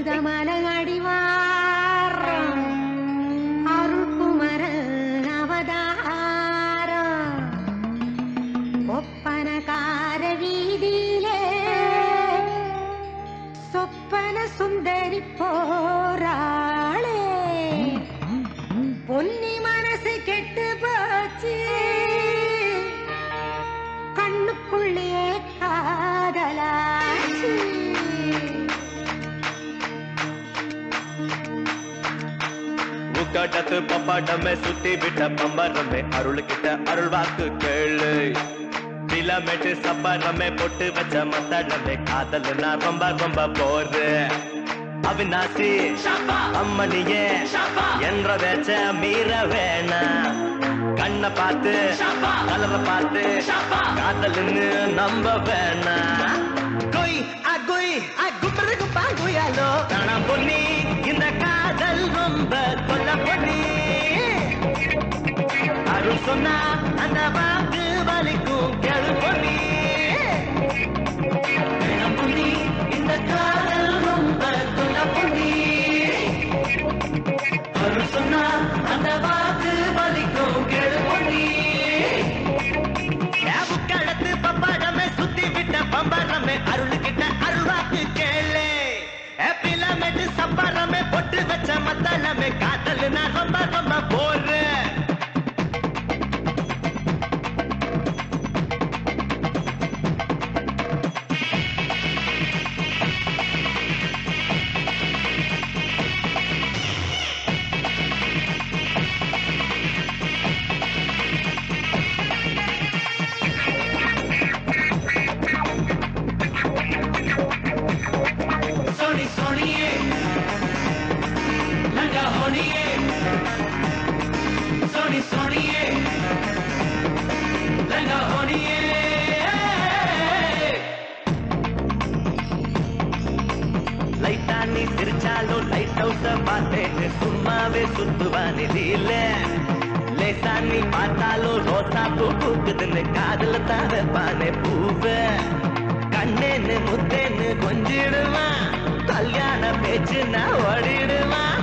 மருதமல அடிவார் அருள்குமர அவதாரம் ஒப்பனகார வீதியிலே சொப்பன சுந்தரி போராளே பொன்னி மனசு கெட்டு போச்சு கண்ணுக்குள்ளே காதலாச்சு உக்காட்டத்து பப்பாட்டமே சுத்தி விட்ட பம்பரமே அருள் கிட்ட அருள் வாக்கு கேளு பிலமெட்டு சப்பரமே பொட்டு வச்ச மத்தடமே காதல் நான் ரொம்ப ரொம்ப போறேன் அவிநாசி அம்மனியே என்ற வேச்ச மீற வேணாம் கண்ணை பார்த்து கலரை பார்த்து காதல்னு நம்ப வேணாம் கொய் அகுய் அகுமரு குப்பாங்குயாலோ தானா பொன்னி இந்த காதல் ரொம்ப கொல்ல பொன்னி அருள் சொன்னா அந்த வாக்கு வலிக்கும் கேளு பொன்னி வேணாம் பொன்னி இந்த காதல் ரொம்ப கொல்ல பொன்னி அருள் சொன்னா அந்த வாக்கு வலிக்கும் கேளு பொன்னி கடத்து பப்பாடமே சுத்தி விட்ட பம்பரமே அருள் கிட்ட அருள்வாக்கு கேளு பிலமெட்டு சப்பரமே பொட்டு வச்ச மத்தளமே காதல் நான் ரொம்ப ரொம்ப போறேன் सोनी सोनिए लंगा होनिए सोनी सोनिए लंगा होनिए லைட்டா நீ சிரிச்சாலும் லைட் ஹவுஸ பார்த்தேன்னு சும்மாவே சுத்துவானி இல்ல லேசா நீ பார்த்தாலும் ரோசா பூ பூக்குதுன்னு காதல தான் வைப்பானே பூவ கண்ணேன்னு முத்தேன்னு கொஞ்சிடுவான் கல்யாண பேச்சு நான் ஓடிடுவான்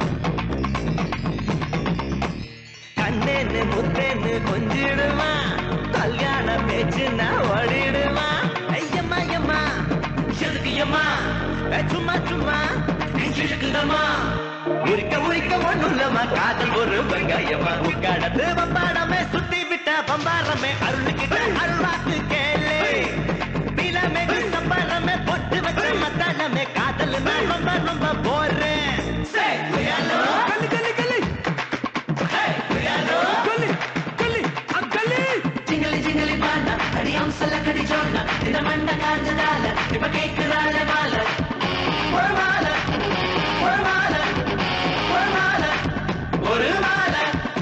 கண்ணேன்னு முத்தேன்னு கொஞ்சிடுவான் கல்யாண பேச்சு நான் ஓடிடுவான் ஐயம்மா ஐயம்மா எதுக்குயம்மா சும்மா சும்மா இருக்குதம்மா உரிக்க உரிக்க ஒண்ணுல்லம்மா காதல் ஒரு வெங்காயமா உட்காடத்து பம்பாடமே சுத்தி விட்ட பம்பாரமே அருள்கிட்ட அருள்வாக்கு கேளு பிலமே சம்பரமே பொட்டு வச்ச மத்தாளமே காதல் நான் ரொம்ப ரொம்ப போறேன் Say, we are love. கல்லு கல்லு கல்லு Hey, we are love. கல்லு கல்லு அக்கல்லு ಜಿಂಗಲಿ ಜಿಂಗಲಿ ಬಾಲ ಕಡಿ ಹಂಸಲ ಕಡಿ ಜೋಳ ನಿನ್ನ ಮಣ್ಣ ಕಾಂಜದಾಲ ನಿಮ್ಮ ಕೇಕದಾಳ ಬಾಲ ஒரு மாலை ஒரு மாலை ஒரு மாலை ஒரு மாலை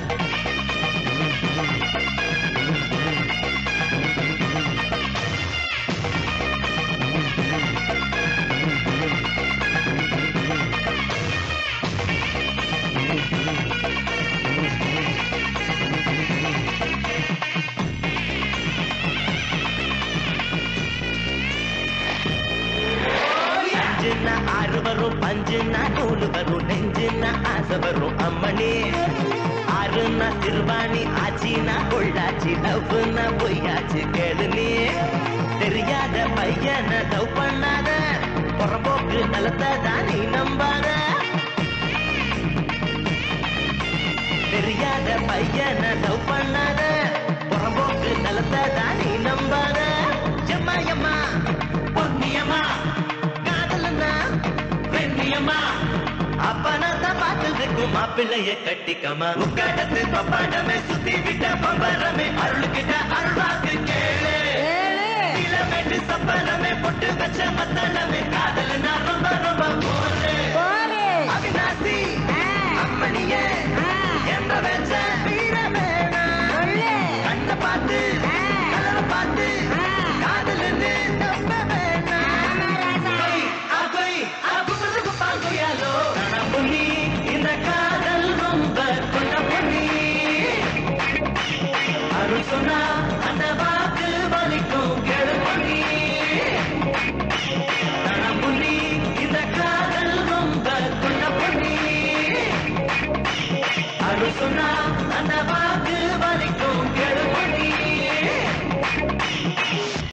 அஞ்சுன்னா ஆறு வரும் பஞ்சுன்னா நூறு வரும் நெஞ்சுன்னா ஆசை வரும் அம்மணி ஆறுனா திருவாணி ஆச்சினா கொள்ளாச்சி லவ்னா பொய்யாச்சு கேளு நீ தெரியாத பையன லவ் பண்ணாத புறம்போக்கு நலத்தை தான் நீ நம்பாத தெரியாத பையன லவ் பண்ணாத புறம்போக்கு நலத்தை தான் நீ நம்பாத எம்மா எம்மா பொன்னியம்மா காதலன்னா வெண்ணியம்மா அப்பனத பார்த்ததுக்கும் மாப்பிள்ளைய கட்டிக்கமா உக்காடத்து பப்பாடமே சுத்தி விட்ட பம்பரமே அருள்கிட்ட அருள்வாக்கு கேளு இளமெட்டு சப்பரமே பொட்டு வச்ச மத்தளமே காதல் நான் ரொம்ப ரொம்ப போறேன் போரே அவிநாசி ஆ. அம்மணியே ஆ. என்ற வச்ச வீரமே சொல்லு கண்ணை பார்த்து ஆ. கலரை பார்த்து ஆ. காதல்னு நம்ப வேணாம் கொய் ஆ கொய் ஆ குப்பருக்கு பாங்குயாலோ நான் பொன்னி இந்த காதல் ரொம்ப கொண்ட பொன்னி அருள் சொன்னா அந்த வாக்கு வலிக்கும் கேளு பொன்னி நான் பொன்னி இந்த அந்த பாபு